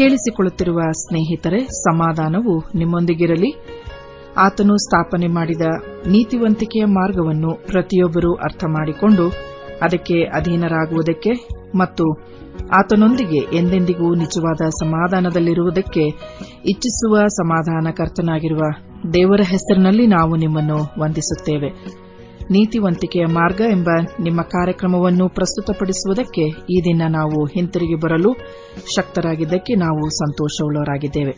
ಕೇಳಿಸಿಕೊಳ್ಳುತ್ತಿರುವ ಸ್ನೇಹಿತರೆ ಸಮಾಧಾನವು ನಿಮ್ಮೊಂದಿಗಿರಲಿ ಆತನು ಸ್ಥಾಪನೆ ಮಾಡಿದ ನೀತಿವಂತಿಕೆಯ ಮಾರ್ಗವನ್ನು ಪ್ರತಿಯೊಬ್ಬರೂ ಅರ್ಥ ಮಾಡಿಕೊಂಡು ಅದಕ್ಕೆ ಅಧೀನರಾಗುವುದಕ್ಕೆ ಮತ್ತು ಆತನೊಂದಿಗೆ ಎಂದೆಂದಿಗೂ ನಿಜವಾದ ಸಮಾಧಾನದಲ್ಲಿರುವುದಕ್ಕೆ ಇಚ್ಛಿಸುವ ಸಮಾಧಾನಕರ್ತನಾಗಿರುವ ದೇವರ ಹೆಸರಿನಲ್ಲಿ ನಾವು ನಿಮ್ಮನ್ನು ವಂದಿಸುತ್ತೇವೆ ನೀತಿವಂತಿಕೆಯ ಮಾರ್ಗ ಎಂಬ ನಿಮ್ಮ ಕಾರ್ಯಕ್ರಮವನ್ನು ಪ್ರಸ್ತುತಪಡಿಸುವುದಕ್ಕೆ ಈ ದಿನ ನಾವು ಹಿಂತಿರುಗಿ ಬರಲು ಶಕ್ತರಾಗಿದ್ದಕ್ಕೆ ನಾವು ಸಂತೋಷವುಳ್ಳವರಾಗಿದ್ದೇವೆ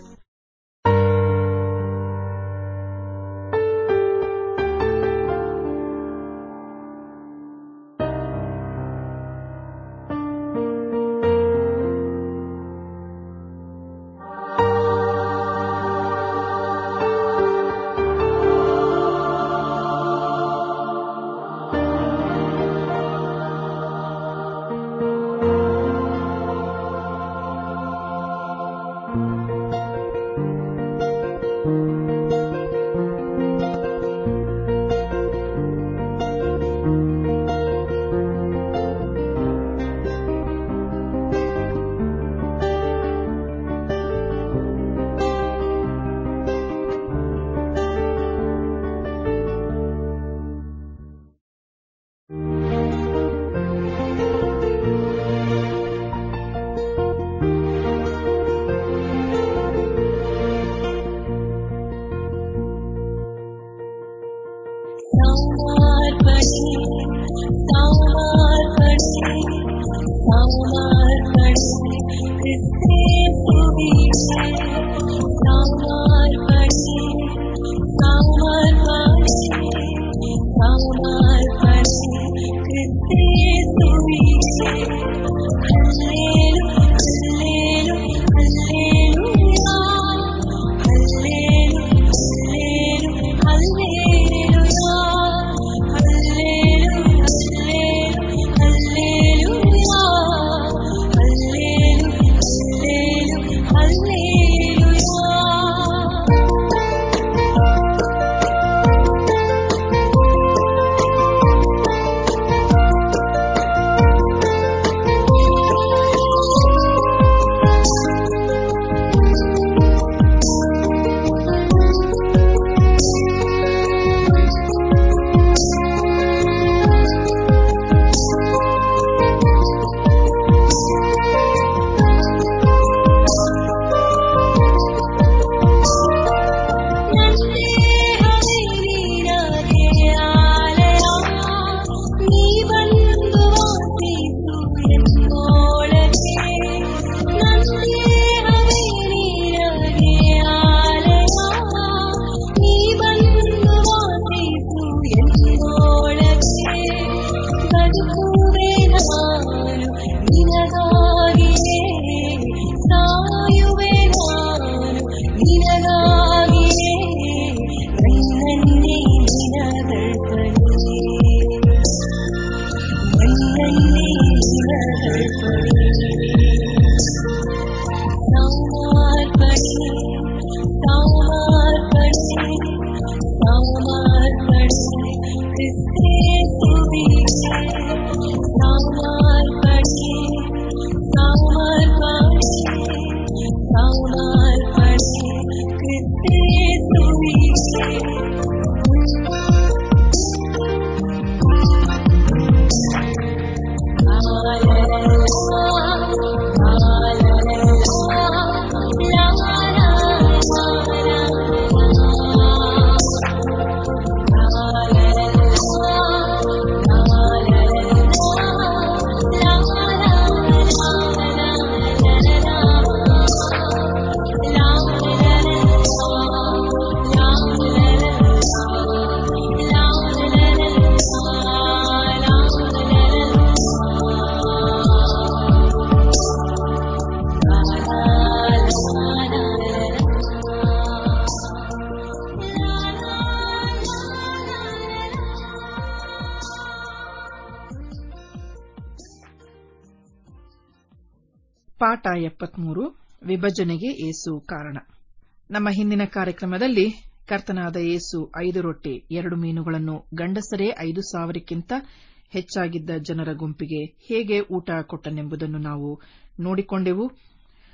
ಪಾಠ ಎಪ್ಪತ್ಮೂರು ವಿಭಜನೆಗೆ ಏಸು ಕಾರಣ ನಮ್ಮ ಹಿಂದಿನ ಕಾರ್ಯಕ್ರಮದಲ್ಲಿ ಕರ್ತನಾದ ಯೇಸು ಐದು ರೊಟ್ಟಿ ಎರಡು ಮೀನುಗಳನ್ನು ಗಂಡಸರೇ ಐದು ಸಾವಿರಕ್ಕಿಂತ ಹೆಚ್ಚಾಗಿದ್ದ ಜನರ ಗುಂಪಿಗೆ ಹೇಗೆ ಊಟ ಕೊಟ್ಟನೆಂಬುದನ್ನು ನಾವು ನೋಡಿಕೊಂಡೆವು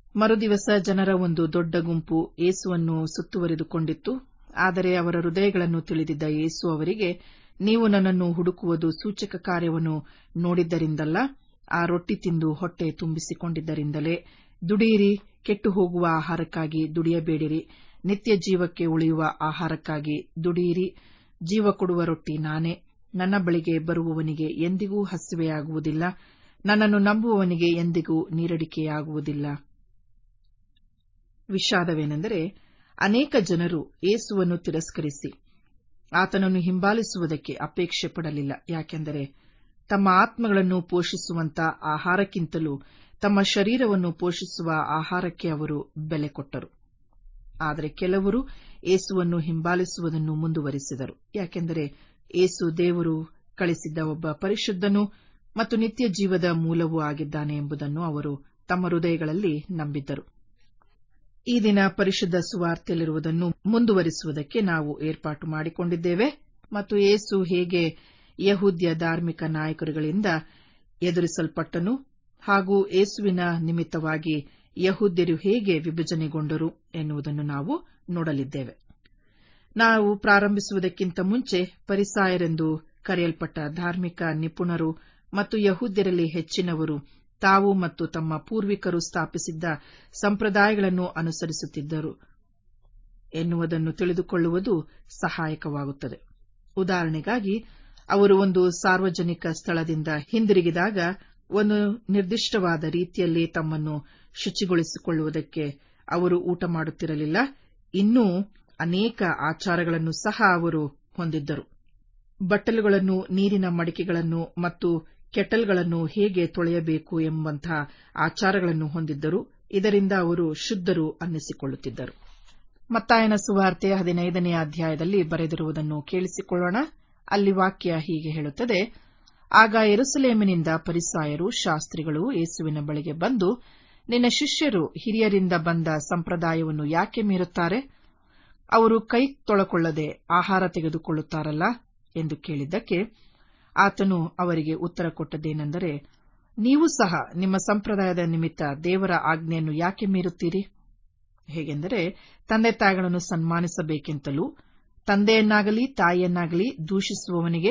ಮರುದಿವಸ ಜನರ ಒಂದು ದೊಡ್ಡ ಗುಂಪು ಯೇಸುವನ್ನು ಸುತ್ತುವರಿದುಕೊಂಡಿತ್ತು ಆದರೆ ಅವರ ಹೃದಯಗಳನ್ನು ತಿಳಿದಿದ್ದ ಯೇಸು ಅವರಿಗೆ ನೀವು ನನ್ನನ್ನು ಹುಡುಕುವುದು ಸೂಚಕ ಕಾರ್ಯವನ್ನು ನೋಡಿದ್ದರಿಂದಲ್ಲ ಆ ರೊಟ್ಟಿ ತಿಂದು ಹೊಟ್ಟೆ ತುಂಬಿಸಿಕೊಂಡಿದ್ದರಿಂದಲೇ ದುಡಿಯಿರಿ ಕೆಟ್ಟು ಹೋಗುವ ಆಹಾರಕ್ಕಾಗಿ ದುಡಿಯಬೇಡಿರಿ ನಿತ್ಯ ಜೀವಕ್ಕೆ ಉಳಿಯುವ ಆಹಾರಕ್ಕಾಗಿ ದುಡಿಯಿರಿ ಜೀವ ಕೊಡುವ ರೊಟ್ಟಿ ನಾನೇ ನನ್ನ ಬಳಿಗೆ ಬರುವವನಿಗೆ ಎಂದಿಗೂ ಹಸಿವೆಯಾಗುವುದಿಲ್ಲ ನನ್ನನ್ನು ನಂಬುವವನಿಗೆ ಎಂದಿಗೂ ನೀರಡಿಕೆಯಾಗುವುದಿಲ್ಲ ವಿಷಾದವೇನೆಂದರೆ ಅನೇಕ ಜನರು ಯೇಸುವನ್ನು ತಿರಸ್ಕರಿಸಿ ಆತನನ್ನು ಹಿಂಬಾಲಿಸುವುದಕ್ಕೆ ಅಪೇಕ್ಷೆ ಪಡಲಿಲ್ಲ ಯಾಕೆಂದರೆ ತಮ್ಮ ಆತ್ಮಗಳನ್ನು ಪೋಷಿಸುವಂತ ಆಹಾರಕ್ಕಿಂತಲೂ ತಮ್ಮ ಶರೀರವನ್ನು ಪೋಷಿಸುವ ಆಹಾರಕ್ಕೆ ಅವರು ಬೆಲೆ ಕೊಟ್ಟರು ಆದರೆ ಕೆಲವರು ಯೇಸುವನ್ನು ಹಿಂಬಾಲಿಸುವುದನ್ನು ಮುಂದುವರಿಸಿದರು ಯಾಕೆಂದರೆ ಯೇಸು ದೇವರು ಕಳಿಸಿದ್ದ ಒಬ್ಬ ಪರಿಶುದ್ಧನೂ ಮತ್ತು ನಿತ್ಯ ಜೀವದ ಮೂಲವೂ ಆಗಿದ್ದಾನೆ ಎಂಬುದನ್ನು ಅವರು ತಮ್ಮ ಹೃದಯಗಳಲ್ಲಿ ನಂಬಿದ್ದರು ಈ ದಿನ ಪರಿಶುದ್ಧ ಸುವಾರ್ತೆಯಲ್ಲಿರುವುದನ್ನು ಮುಂದುವರಿಸುವುದಕ್ಕೆ ನಾವು ಏರ್ಪಾಟು ಮಾಡಿಕೊಂಡಿದ್ದೇವೆ ಮತ್ತು ಯೇಸು ಹೇಗೆ ಯಹೂದ್ಯ ಧಾರ್ಮಿಕ ನಾಯಕರುಗಳಿಂದ ಎದುರಿಸಲ್ಪಟ್ಟನು ಹಾಗೂ ಯೇಸುವಿನ ನಿಮಿತ್ತವಾಗಿ ಯಹೂದ್ಯರು ಹೇಗೆ ವಿಭಜನೆಗೊಂಡರು ಎನ್ನುವುದನ್ನು ನಾವು ನೋಡಲಿದ್ದೇವೆ ನಾವು ಪ್ರಾರಂಭಿಸುವುದಕ್ಕಿಂತ ಮುಂಚೆ ಪರಿಸಾಯರೆಂದು ಕರೆಯಲ್ಪಟ್ಟ ಧಾರ್ಮಿಕ ನಿಪುಣರು ಮತ್ತು ಯಹೂದ್ಯರಲ್ಲಿ ಹೆಚ್ಚಿನವರು ತಾವು ಮತ್ತು ತಮ್ಮ ಪೂರ್ವಿಕರು ಸ್ಥಾಪಿಸಿದ್ದ ಸಂಪ್ರದಾಯಗಳನ್ನು ಅನುಸರಿಸುತ್ತಿದ್ದರು ಎನ್ನುವುದನ್ನು ತಿಳಿದುಕೊಳ್ಳುವುದು ಸಹಾಯಕವಾಗುತ್ತದೆ ಉದಾಹರಣೆಗಾಗಿ ಅವರು ಒಂದು ಸಾರ್ವಜನಿಕ ಸ್ಥಳದಿಂದ ಹಿಂದಿರುಗಿದಾಗ ಒಂದು ನಿರ್ದಿಷ್ಟವಾದ ರೀತಿಯಲ್ಲಿ ತಮ್ಮನ್ನು ಶುಚಿಗೊಳಿಸಿಕೊಳ್ಳುವುದಕ್ಕೆ ಅವರು ಊಟ ಮಾಡುತ್ತಿರಲಿಲ್ಲ ಇನ್ನೂ ಅನೇಕ ಆಚಾರಗಳನ್ನು ಸಹ ಅವರು ಹೊಂದಿದ್ದರು ಬಟ್ಟಲುಗಳನ್ನು ನೀರಿನ ಮಡಿಕೆಗಳನ್ನು ಮತ್ತು ಕೆಟಲ್ಗಳನ್ನು ಹೇಗೆ ತೊಳೆಯಬೇಕು ಎಂಬಂತಹ ಆಚಾರಗಳನ್ನು ಹೊಂದಿದ್ದರು ಇದರಿಂದ ಅವರು ಶುದ್ಧರು ಅನ್ನಿಸಿಕೊಳ್ಳುತ್ತಿದ್ದರು ಮತ್ತಾಯನ ಸುವಾರ್ತೆ ಹದಿನೈದನೇ ಅಧ್ಯಾಯದಲ್ಲಿ ಬರೆದಿರುವುದನ್ನು ಕೇಳಿಸಿಕೊಳ್ಳೋಣ ಅಲ್ಲಿ ವಾಕ್ಯ ಹೀಗೆ ಹೇಳುತ್ತದೆ ಆಗ ಯೆರೂಸಲೇಮಿನಿಂದ ಪರಿಸಾಯರು ಶಾಸ್ತ್ರಿಗಳು ಯೇಸುವಿನ ಬಳಿಗೆ ಬಂದು ನಿನ್ನ ಶಿಷ್ಯರು ಹಿರಿಯರಿಂದ ಬಂದ ಸಂಪ್ರದಾಯವನ್ನು ಯಾಕೆ ಮೀರುತ್ತಾರೆ ಅವರು ಕೈ ತೊಳಕೊಳ್ಳದೆ ಆಹಾರ ತೆಗೆದುಕೊಳ್ಳುತ್ತಾರಲ್ಲ ಎಂದು ಕೇಳಿದ್ದಕ್ಕೆ ಆತನು ಅವರಿಗೆ ಉತ್ತರ ಕೊಟ್ಟದ್ದೇನೆಂದರೆ ನೀವು ಸಹ ನಿಮ್ಮ ಸಂಪ್ರದಾಯದ ನಿಮಿತ್ತ ದೇವರ ಆಜ್ಞೆಯನ್ನು ಯಾಕೆ ಮೀರುತ್ತೀರಿ ಹೇಗೆಂದರೆ ತಂದೆ ತಾಯಿಗಳನ್ನು ಸನ್ಮಾನಿಸಬೇಕೆಂತಲೂ ತಂದೆಯನ್ನಾಗಲಿ ತಾಯಿಯನ್ನಾಗಲಿ ದೂಷಿಸುವವನಿಗೆ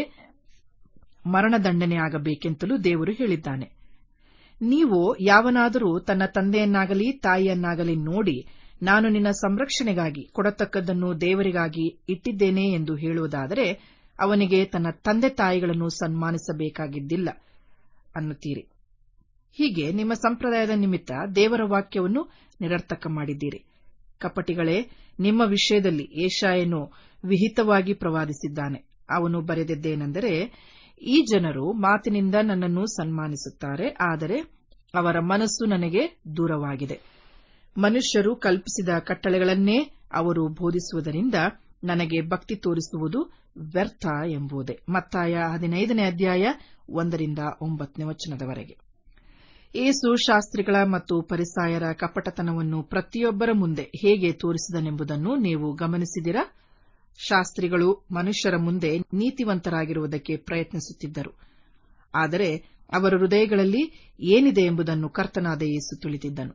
ಮರಣದಂಡನೆಯಾಗಬೇಕೆಂತಲೂ ದೇವರು ಹೇಳಿದ್ದಾನೆ ನೀವು ಯಾವನಾದರೂ ತನ್ನ ತಂದೆಯನ್ನಾಗಲಿ ತಾಯಿಯನ್ನಾಗಲಿ ನೋಡಿ ನಾನು ನಿನ್ನ ಸಂರಕ್ಷಣೆಗಾಗಿ ಕೊಡತಕ್ಕದ್ದನ್ನು ದೇವರಿಗಾಗಿ ಇಟ್ಟಿದ್ದೇನೆ ಎಂದು ಹೇಳುವುದಾದರೆ ಅವನಿಗೆ ತನ್ನ ತಂದೆ ತಾಯಿಗಳನ್ನು ಸನ್ಮಾನಿಸಬೇಕಾಗಿದ್ದಿಲ್ಲ ಅನ್ನುತ್ತೀರಿ ಹೀಗೆ ನಿಮ್ಮ ಸಂಪ್ರದಾಯದ ನಿಮಿತ್ತ ದೇವರ ವಾಕ್ಯವನ್ನು ನಿರರ್ಥಕ ಮಾಡಿದ್ದೀರಿ ಕಪಟಿಗಳೇ ನಿಮ್ಮ ವಿಷಯದಲ್ಲಿ ಏಷಾಯನು ವಿಹಿತವಾಗಿ ಪ್ರವಾದಿಸಿದ್ದಾನೆ ಅವನು ಬರೆದಿದ್ದೇನೆಂದರೆ ಈ ಜನರು ಮಾತಿನಿಂದ ನನ್ನನ್ನು ಸನ್ಮಾನಿಸುತ್ತಾರೆ ಆದರೆ ಅವರ ಮನಸ್ಸು ನನಗೆ ದೂರವಾಗಿದೆ ಮನುಷ್ಯರು ಕಲ್ಪಿಸಿದ ಕಟ್ಟಳೆಗಳನ್ನೇ ಅವರು ಬೋಧಿಸುವುದರಿಂದ ನನಗೆ ಭಕ್ತಿ ತೋರಿಸುವುದು ವ್ಯರ್ಥ ಎಂಬುದೇ ಮತ್ತಾಯ ಹದಿನೈದನೇ ಅಧ್ಯಾಯ ಒಂದರಿಂದ ಒಂಬತ್ತನೇ ವಚನದವರೆಗೆ ಏಸು ಶಾಸ್ತ್ರಿಗಳ ಮತ್ತು ಪರಿಸಾಯರ ಕಪಟತನವನ್ನು ಪ್ರತಿಯೊಬ್ಬರ ಮುಂದೆ ಹೇಗೆ ತೋರಿಸಿದನೆಂಬುದನ್ನು ನೀವು ಗಮನಿಸಿದಿರಾ ಶಾಸ್ತ್ರಿಗಳು ಮನುಷ್ಯರ ಮುಂದೆ ನೀತಿವಂತರಾಗಿರುವುದಕ್ಕೆ ಪ್ರಯತ್ನಿಸುತ್ತಿದ್ದರು ಆದರೆ ಅವರ ಹೃದಯಗಳಲ್ಲಿ ಏನಿದೆ ಎಂಬುದನ್ನು ಕರ್ತನಾದ ಯೇಸು ತಿಳಿದಿದ್ದನು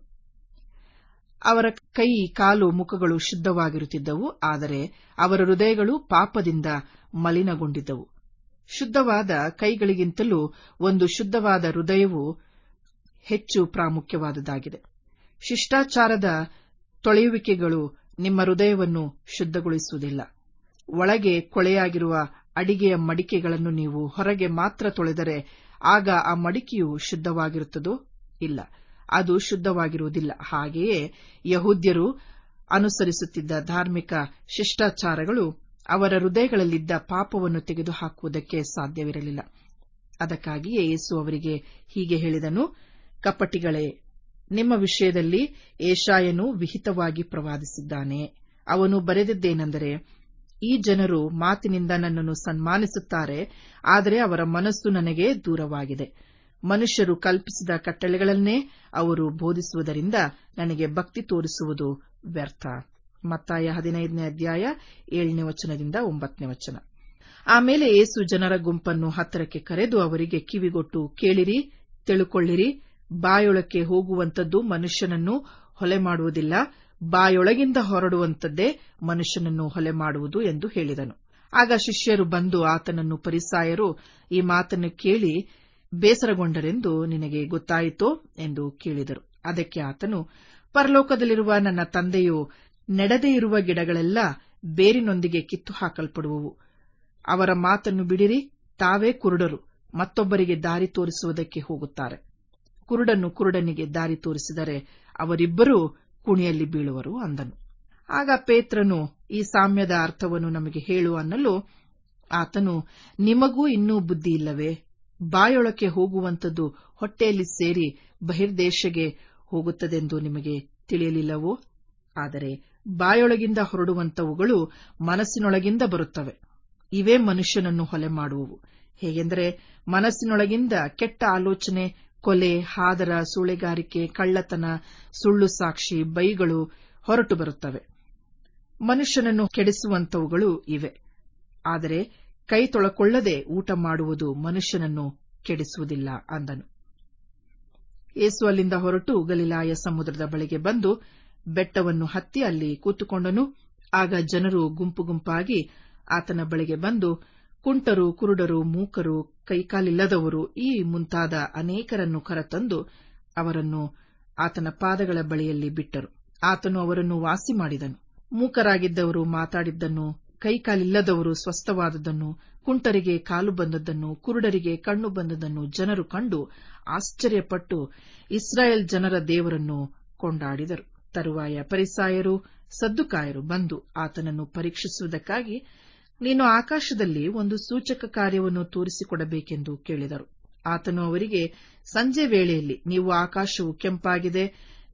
ಅವರ ಕೈ ಕಾಲು ಮುಖಗಳು ಶುದ್ಧವಾಗಿರುತ್ತಿದ್ದವು ಆದರೆ ಅವರ ಹೃದಯಗಳು ಪಾಪದಿಂದ ಮಲಿನಗೊಂಡಿದ್ದವು ಶುದ್ಧವಾದ ಕೈಗಳಿಗಿಂತಲೂ ಒಂದು ಶುದ್ಧವಾದ ಹೃದಯವು ಹೆಚ್ಚು ಪ್ರಾಮುಖ್ಯವಾದುದಾಗಿದೆ ಶಿಷ್ಟಾಚಾರದ ತೊಳೆಯುವಿಕೆಗಳು ನಿಮ್ಮ ಹೃದಯವನ್ನು ಶುದ್ಧಗೊಳಿಸುವುದಿಲ್ಲ ಒಳಗೆ ಕೊಳೆಯಾಗಿರುವ ಅಡಿಗೆಯ ಮಡಿಕೆಗಳನ್ನು ನೀವು ಹೊರಗೆ ಮಾತ್ರ ತೊಳೆದರೆ ಆಗ ಆ ಮಡಿಕೆಯು ಶುದ್ಧವಾಗಿರುತ್ತದೋ ಇಲ್ಲ ಅದು ಶುದ್ಧವಾಗಿರುವುದಿಲ್ಲ ಹಾಗೆಯೇ ಯಹೂದ್ಯರು ಅನುಸರಿಸುತ್ತಿದ್ದ ಧಾರ್ಮಿಕ ಶಿಷ್ಟಾಚಾರಗಳು ಅವರ ಹೃದಯಗಳಲ್ಲಿದ್ದ ಪಾಪವನ್ನು ತೆಗೆದುಹಾಕುವುದಕ್ಕೆ ಸಾಧ್ಯವಿರಲಿಲ್ಲ ಅದಕ್ಕಾಗಿಯೇ ಯೇಸು ಅವರಿಗೆ ಹೀಗೆ ಹೇಳಿದನು ಕಪಟಿಗಳೇ ನಿಮ್ಮ ವಿಷಯದಲ್ಲಿ ಏಷಾಯನು ವಿಹಿತವಾಗಿ ಪ್ರವಾದಿಸಿದ್ದಾನೆ ಅವನು ಬರೆದಿದ್ದೇನೆಂದರೆ ಈ ಜನರು ಮಾತಿನಿಂದ ನನ್ನನ್ನು ಸನ್ಮಾನಿಸುತ್ತಾರೆ ಆದರೆ ಅವರ ಮನಸ್ಸು ನನಗೆ ದೂರವಾಗಿದೆ ಮನುಷ್ಯರು ಕಲ್ಪಿಸಿದ ಕಟ್ಟಳೆಗಳನ್ನೇ ಅವರು ಬೋಧಿಸುವುದರಿಂದ ನನಗೆ ಭಕ್ತಿ ತೋರಿಸುವುದು ವ್ಯರ್ಥ ಮತ್ತಾಯ ಹದಿನೈದನೇ ಅಧ್ಯಾಯ ಏಳನೇ ವಚನದಿಂದ ಒಂಬತ್ತನೇ ವಚನ ಆಮೇಲೆ ಏಸು ಜನರ ಗುಂಪನ್ನು ಹತ್ತಿರಕ್ಕೆ ಕರೆದು ಅವರಿಗೆ ಕಿವಿಗೊಟ್ಟು ಕೇಳಿರಿ ತಿಳುಕೊಳ್ಳಿರಿ ಬಾಯೊಳಕ್ಕೆ ಹೋಗುವಂತದ್ದು ಮನುಷ್ಯನನ್ನು ಹೊಲೆ ಮಾಡುವುದಿಲ್ಲ ಬಾಯೊಳಗಿಂದ ಹೊರಡುವಂಥದ್ದೇ ಮನುಷ್ಯನನ್ನು ಹೊಲೆ ಮಾಡುವುದು ಎಂದು ಹೇಳಿದನು ಆಗ ಶಿಷ್ಯರು ಬಂದು ಆತನನ್ನು ಪರಿಸಾಯರು ಈ ಮಾತನ್ನು ಕೇಳಿ ಬೇಸರಗೊಂಡರೆಂದು ನಿನಗೆ ಗೊತ್ತಾಯಿತೋ ಎಂದು ಕೇಳಿದರು ಅದಕ್ಕೆ ಆತನು ಪರಲೋಕದಲ್ಲಿರುವ ನನ್ನ ತಂದೆಯು ನೆಡದೇ ಇರುವ ಗಿಡಗಳೆಲ್ಲ ಬೇರಿನೊಂದಿಗೆ ಕಿತ್ತು ಹಾಕಲ್ಪಡುವವು ಅವರ ಮಾತನ್ನು ಬಿಡಿರಿ ತಾವೇ ಕುರುಡರು ಮತ್ತೊಬ್ಬರಿಗೆ ದಾರಿ ತೋರಿಸುವುದಕ್ಕೆ ಹೋಗುತ್ತಾರೆ ಕುರುಡನು ಕುರುಡನಿಗೆ ದಾರಿ ತೋರಿಸಿದರೆ ಅವರಿಬ್ಬರೂ ಕುಣಿಯಲ್ಲಿ ಬೀಳುವರು ಅಂದನು ಆಗ ಪೇತ್ರನು ಈ ಸಾಮ್ಯದ ಅರ್ಥವನ್ನು ನಮಗೆ ಹೇಳು ಅನ್ನಲು ಆತನು ನಿಮಗೂ ಇನ್ನೂ ಬುದ್ಧಿ ಇಲ್ಲವೇ ಬಾಯೊಳಕ್ಕೆ ಹೋಗುವಂಥದ್ದು ಹೊಟ್ಟೆಯಲ್ಲಿ ಸೇರಿ ಬಹಿರ್ದೇಶಗೆ ಹೋಗುತ್ತದೆಂದು ನಿಮಗೆ ತಿಳಿಯಲಿಲ್ಲವೋ ಆದರೆ ಬಾಯೊಳಗಿಂದ ಹೊರಡುವಂಥವುಗಳು ಮನಸ್ಸಿನೊಳಗಿಂದ ಬರುತ್ತವೆ ಇವೇ ಮನುಷ್ಯನನ್ನು ಹೊಲೆ ಮಾಡುವವು ಹೇಗೆಂದರೆ ಮನಸ್ಸಿನೊಳಗಿಂದ ಕೆಟ್ಟ ಆಲೋಚನೆ ಕೊಲೆ ಹಾದರ ಸೂಳೆಗಾರಿಕೆ ಕಳ್ಳತನ ಸುಳ್ಳು ಸಾಕ್ಷಿ ಬೈಗಳು ಹೊರಟು ಬರುತ್ತವೆ ಮನುಷ್ಯನನ್ನು ಕೆಡಿಸುವಂಥವುಗಳು ಇವೆ ಆದರೆ ಕೈ ತೊಳಕೊಳ್ಳದೆ ಊಟ ಮಾಡುವುದು ಮನುಷ್ಯನನ್ನು ಕೆಡಿಸುವುದಿಲ್ಲ ಅಂದನು ಯೇಸು ಅಲ್ಲಿಂದ ಹೊರಟು ಗಲಿಲಾಯ ಸಮುದ್ರದ ಬಳಿಗೆ ಬಂದು ಬೆಟ್ಟವನ್ನು ಹತ್ತಿ ಅಲ್ಲಿ ಕೂತುಕೊಂಡನು ಆಗ ಜನರು ಗುಂಪು ಗುಂಪಾಗಿ ಆತನ ಬಳಿಗೆ ಬಂದು ಕುಂಟರು ಕುರುಡರು ಮೂಕರು ಕೈಕಾಲಿಲ್ಲದವರು ಈ ಮುಂತಾದ ಅನೇಕರನ್ನು ಕರತಂದು ಅವರನ್ನು ಆತನ ಪಾದಗಳ ಬಳಿಯಲ್ಲಿ ಬಿಟ್ಟರು ಆತನು ಅವರನ್ನು ವಾಸಿ ಮಾಡಿದನು ಮೂಕರಾಗಿದ್ದವರು ಮಾತಾಡಿದ್ದನ್ನು ಕೈಕಾಲಿಲ್ಲದವರು ಸ್ವಸ್ಥವಾದದ್ದನ್ನು ಕುಂಟರಿಗೆ ಕಾಲು ಬಂದದ್ದನ್ನು ಕುರುಡರಿಗೆ ಕಣ್ಣು ಬಂದದ್ದನ್ನು ಜನರು ಕಂಡು ಆಶ್ಚರ್ಯಪಟ್ಟು ಇಸ್ರಾಯೇಲ್ ಜನರ ದೇವರನ್ನು ಕೊಂಡಾಡಿದರು ತರುವಾಯ ಪರಿಸಾಯರು ಸದ್ದುಕಾಯರು ಬಂದು ಆತನನ್ನು ಪರೀಕ್ಷಿಸುವುದಕ್ಕಾಗಿ ನೀನು ಆಕಾಶದಲ್ಲಿ ಒಂದು ಸೂಚಕ ಕಾರ್ಯವನ್ನು ತೋರಿಸಿಕೊಡಬೇಕೆಂದು ಕೇಳಿದರು ಆತನು ಅವರಿಗೆ ಸಂಜೆ ವೇಳೆಯಲ್ಲಿ ನೀವು ಆಕಾಶವು ಕೆಂಪಾಗಿದೆ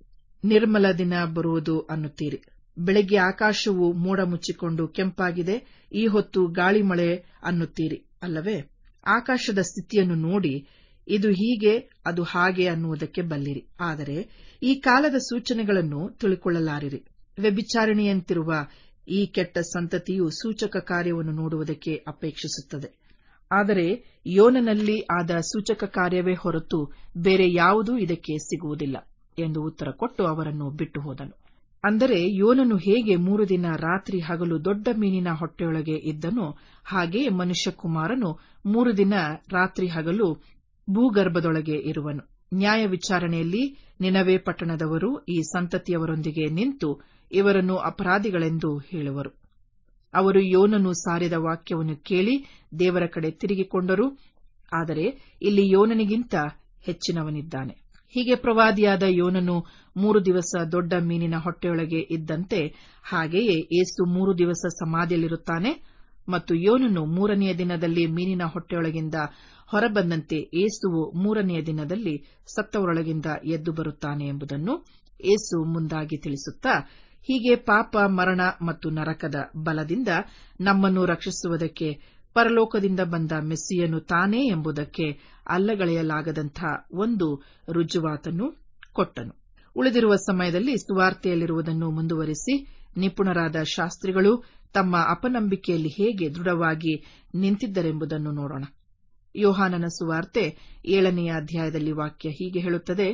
ನಿರ್ಮಲ ದಿನ ಬರುವುದು ಅನ್ನುತ್ತೀರಿ ಬೆಳಗ್ಗೆ ಆಕಾಶವು ಮೋಡ ಮುಚ್ಚಿಕೊಂಡು ಕೆಂಪಾಗಿದೆ ಈ ಹೊತ್ತು ಗಾಳಿ ಮಳೆ ಅನ್ನುತ್ತೀರಿ ಅಲ್ಲವೇ ಆಕಾಶದ ಸ್ಥಿತಿಯನ್ನು ನೋಡಿ ಇದು ಹೀಗೆ ಅದು ಹಾಗೆ ಅನ್ನುವುದಕ್ಕೆ ಬಲ್ಲಿರಿ ಆದರೆ ಈ ಕಾಲದ ಸೂಚನೆಗಳನ್ನು ತಿಳುಕೊಳ್ಳಲಾರಿರಿ ವ್ಯಭಿಚಾರಿಣಿಯಂತಿರುವ ಈ ಕೆಟ್ಟ ಸಂತತಿಯು ಸೂಚಕ ಕಾರ್ಯವನ್ನು ನೋಡುವುದಕ್ಕೆ ಅಪೇಕ್ಷಿಸುತ್ತದೆ ಆದರೆ ಯೋನನಲ್ಲಿ ಆದ ಸೂಚಕ ಕಾರ್ಯವೇ ಹೊರತು ಬೇರೆ ಯಾವುದೂ ಇದಕ್ಕೆ ಸಿಗುವುದಿಲ್ಲ ಎಂದು ಉತ್ತರ ಕೊಟ್ಟು ಅವರನ್ನು ಬಿಟ್ಟು ಹೋದನು ಅಂದರೆ ಯೋನನು ಹೇಗೆ ಮೂರು ದಿನ ರಾತ್ರಿ ಹಗಲು ದೊಡ್ಡ ಮೀನಿನ ಹೊಟ್ಟೆಯೊಳಗೆ ಇದ್ದನೋ ಹಾಗೆಯೇ ಮನುಷ್ಯಕುಮಾರನು ಮೂರು ದಿನ ರಾತ್ರಿ ಹಗಲು ಭೂಗರ್ಭದೊಳಗೆ ಇರುವನು ನ್ಯಾಯ ವಿಚಾರಣೆಯಲ್ಲಿ ನಿನವೆ ಪಟ್ಟಣದವರು ಈ ಸಂತತಿಯವರೊಂದಿಗೆ ನಿಂತು ಇವರನ್ನು ಅಪರಾಧಿಗಳೆಂದು ಹೇಳುವರು ಅವರು ಯೋನನು ಸಾರಿದ ವಾಕ್ಯವನ್ನು ಕೇಳಿ ದೇವರ ಕಡೆ ತಿರುಗಿಕೊಂಡರು ಆದರೆ ಇಲ್ಲಿ ಯೋನನಿಗಿಂತ ಹೆಚ್ಚಿನವನಿದ್ದಾನೆ ಹೀಗೆ ಪ್ರವಾದಿಯಾದ ಯೋನನು ಮೂರು ದಿವಸ ದೊಡ್ಡ ಮೀನಿನ ಹೊಟ್ಟೆಯೊಳಗೆ ಇದ್ದಂತೆ ಹಾಗೆಯೇ ಏಸು ಮೂರು ದಿವಸ ಸಮಾಧಿಯಲ್ಲಿರುತ್ತಾನೆ ಮತ್ತು ಯೋನನು ಮೂರನೆಯ ದಿನದಲ್ಲಿ ಮೀನಿನ ಹೊಟ್ಟೆಯೊಳಗಿಂದ ಹೊರಬಂದಂತೆ ಏಸುವು ಮೂರನೆಯ ದಿನದಲ್ಲಿ ಸತ್ತವರೊಳಗಿಂದ ಎದ್ದು ಬರುತ್ತಾನೆ ಎಂಬುದನ್ನು ಏಸು ಮುಂದಾಗಿ ತಿಳಿಸುತ್ತಾ ಹೀಗೆ ಪಾಪ ಮರಣ ಮತ್ತು ನರಕದ ಬಲದಿಂದ ನಮ್ಮನ್ನು ರಕ್ಷಿಸುವುದಕ್ಕೆ ಪರಲೋಕದಿಂದ ಬಂದ ಮೆಸ್ಸಿಯನು ತಾನೇ ಎಂಬುದಕ್ಕೆ ಅಲ್ಲಗಳೆಯಲಾಗದಂಥ ಒಂದು ರುಜುವಾತನ್ನು ಕೊಟ್ಟನು ಉಳಿದಿರುವ ಸಮಯದಲ್ಲಿ ಸುವಾರ್ತೆಯಲ್ಲಿರುವುದನ್ನು ಮುಂದುವರಿಸಿ ನಿಪುಣರಾದ ಶಾಸ್ತ್ರಿಗಳು ತಮ್ಮ ಅಪನಂಬಿಕೆಯಲ್ಲಿ ಹೇಗೆ ದೃಢವಾಗಿ ನಿಂತಿದ್ದರೆಂಬುದನ್ನು ನೋಡೋಣ ಯೋಹಾನನ ಸುವಾರ್ತೆ ಏಳನೆಯ ಅಧ್ಯಾಯದಲ್ಲಿ ವಾಕ್ಯ ಹೀಗೆ ಹೇಳುತ್ತದೆ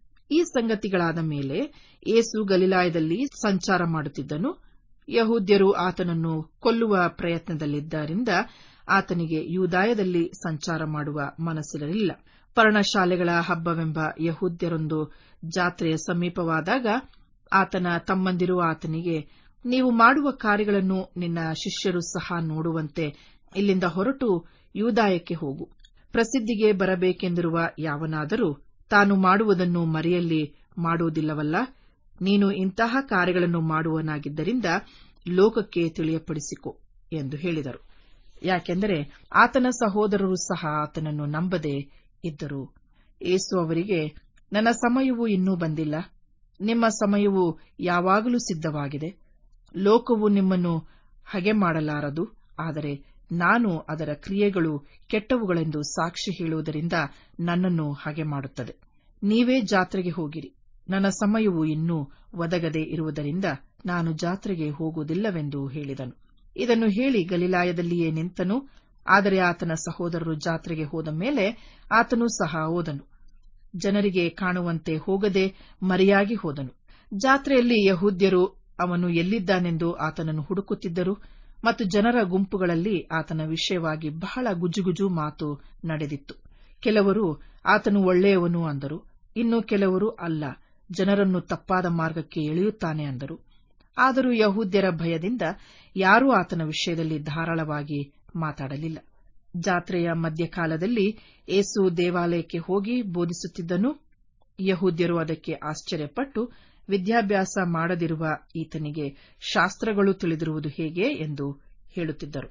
ಈ ಸಂಗತಿಗಳಾದ ಮೇಲೆ ಏಸು ಗಲಿಲಾಯದಲ್ಲಿ ಸಂಚಾರ ಮಾಡುತ್ತಿದ್ದನು ಯಹೂದ್ಯರು ಆತನನ್ನು ಕೊಲ್ಲುವ ಪ್ರಯತ್ನದಲ್ಲಿದ್ದರಿಂದ ಆತನಿಗೆ ಯೂದಾಯದಲ್ಲಿ ಸಂಚಾರ ಮಾಡುವ ಮನಸ್ಸಿರಲಿಲ್ಲ ಪರ್ಣಶಾಲೆಗಳ ಹಬ್ಬವೆಂಬ ಯಹೂದ್ಯರೊಂದು ಜಾತ್ರೆಯ ಸಮೀಪವಾದಾಗ ಆತನ ತಮ್ಮಂದಿರು ಆತನಿಗೆ ನೀವು ಮಾಡುವ ಕಾರ್ಯಗಳನ್ನು ನಿನ್ನ ಶಿಷ್ಯರು ಸಹ ನೋಡುವಂತೆ ಇಲ್ಲಿಂದ ಹೊರಟು ಯೂದಾಯಕ್ಕೆ ಹೋಗು ಪ್ರಸಿದ್ಧಿಗೆ ಬರಬೇಕೆಂದಿರುವ ಯಾವನಾದರೂ ತಾನು ಮಾಡುವುದನ್ನು ಮರೆಯಲ್ಲಿ ಮಾಡುವುದಿಲ್ಲವಲ್ಲ ನೀನು ಇಂತಹ ಕಾರ್ಯಗಳನ್ನು ಮಾಡುವನಾಗಿದ್ದರಿಂದ ಲೋಕಕ್ಕೆ ತಿಳಿಯಪಡಿಸಿಕೊ ಎಂದು ಹೇಳಿದರು ಯಾಕೆಂದರೆ ಆತನ ಸಹೋದರರು ಸಹ ಆತನನ್ನು ನಂಬದೆ ಇದ್ದರು ಏಸು ಅವರಿಗೆ ನನ್ನ ಸಮಯವು ಇನ್ನೂ ಬಂದಿಲ್ಲ ನಿಮ್ಮ ಸಮಯವು ಯಾವಾಗಲೂ ಸಿದ್ಧವಾಗಿದೆ ಲೋಕವು ನಿಮ್ಮನ್ನು ಹಗೆ ಮಾಡಲಾರದು ಆದರೆ ನಾನು ಅದರ ಕ್ರಿಯೆಗಳು ಕೆಟ್ಟವುಗಳೆಂದು ಸಾಕ್ಷಿ ಹೇಳುವುದರಿಂದ ನನ್ನನ್ನು ಹಗೆ ಮಾಡುತ್ತದೆ ನೀವೇ ಜಾತ್ರೆಗೆ ಹೋಗಿರಿ ನನ್ನ ಸಮಯವು ಇನ್ನೂ ಒದಗದೆ ಇರುವುದರಿಂದ ನಾನು ಜಾತ್ರೆಗೆ ಹೋಗುವುದಿಲ್ಲವೆಂದು ಹೇಳಿದನು ಇದನ್ನು ಹೇಳಿ ಗಲಿಲಾಯದಲ್ಲಿಯೇ ನಿಂತನು ಆದರೆ ಆತನ ಸಹೋದರರು ಜಾತ್ರೆಗೆ ಹೋದ ಮೇಲೆ ಆತನೂ ಸಹ ಹೋದನು ಜನರಿಗೆ ಕಾಣುವಂತೆ ಹೋಗದೆ ಮರೆಯಾಗಿ ಹೋದನು ಜಾತ್ರೆಯಲ್ಲಿ ಯಹೂದ್ಯರು ಅವನು ಎಲ್ಲಿದ್ದಾನೆಂದು ಆತನನ್ನು ಹುಡುಕುತ್ತಿದ್ದರು ಮತ್ತು ಜನರ ಗುಂಪುಗಳಲ್ಲಿ ಆತನ ವಿಷಯವಾಗಿ ಬಹಳ ಗುಜುಗುಜು ಮಾತು ನಡೆದಿತ್ತು ಕೆಲವರು ಆತನು ಒಳ್ಳೆಯವನು ಅಂದರು ಇನ್ನು ಕೆಲವರು ಅಲ್ಲ ಜನರನ್ನು ತಪ್ಪಾದ ಮಾರ್ಗಕ್ಕೆ ಎಳೆಯುತ್ತಾನೆ ಅಂದರು ಆದರೂ ಯಹೂದ್ಯರ ಭಯದಿಂದ ಯಾರೂ ಆತನ ವಿಷಯದಲ್ಲಿ ಧಾರಾಳವಾಗಿ ಮಾತಾಡಲಿಲ್ಲ ಜಾತ್ರೆಯ ಮಧ್ಯಕಾಲದಲ್ಲಿ ಏಸು ದೇವಾಲಯಕ್ಕೆ ಹೋಗಿ ಬೋಧಿಸುತ್ತಿದ್ದನು ಯಹೂದ್ಯರು ಅದಕ್ಕೆ ಆಶ್ಚರ್ಯಪಟ್ಟು ವಿದ್ಯಾಭ್ಯಾಸ ಮಾಡದಿರುವ ಈತನಿಗೆ ಶಾಸ್ತ್ರಗಳು ತಿಳಿದಿರುವುದು ಹೇಗೆ ಎಂದು ಹೇಳುತ್ತಿದ್ದರು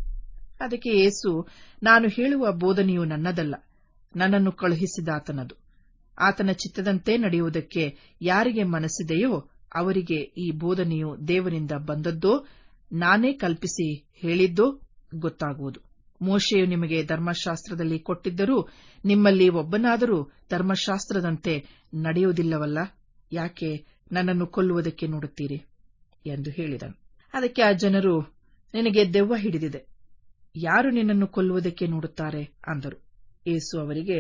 ಅದಕ್ಕೆ ಏಸು ನಾನು ಹೇಳುವ ಬೋಧನೆಯು ನನ್ನದಲ್ಲ ನನ್ನನ್ನು ಕಳುಹಿಸಿದಾತನದು ಆತನ ಚಿತ್ತದಂತೆ ನಡೆಯುವುದಕ್ಕೆ ಯಾರಿಗೆ ಮನಸ್ಸಿದೆಯೋ ಅವರಿಗೆ ಈ ಬೋಧನೆಯು ದೇವರಿಂದ ಬಂದದ್ದೋ ನಾನೇ ಕಲ್ಪಿಸಿ ಹೇಳಿದ್ದೋ ಗೊತ್ತಾಗುವುದು ಮೋಶೆಯು ನಿಮಗೆ ಧರ್ಮಶಾಸ್ತ್ರದಲ್ಲಿ ಕೊಟ್ಟಿದ್ದರೂ ನಿಮ್ಮಲ್ಲಿ ಒಬ್ಬನಾದರೂ ಧರ್ಮಶಾಸ್ತ್ರದಂತೆ ನಡೆಯುವುದಿಲ್ಲವಲ್ಲ ಯಾಕೆ ನನ್ನನ್ನು ಕೊಲ್ಲುವುದಕ್ಕೆ ನೋಡುತ್ತೀರಿ ಎಂದು ಹೇಳಿದನು ಅದಕ್ಕೆ ಆ ಜನರು ನಿನಗೆ ದೆವ್ವ ಹಿಡಿದಿದೆ ಯಾರು ನಿನ್ನನ್ನು ಕೊಲ್ಲುವುದಕ್ಕೆ ನೋಡುತ್ತಾರೆ ಅಂದರು ಏಸು ಅವರಿಗೆ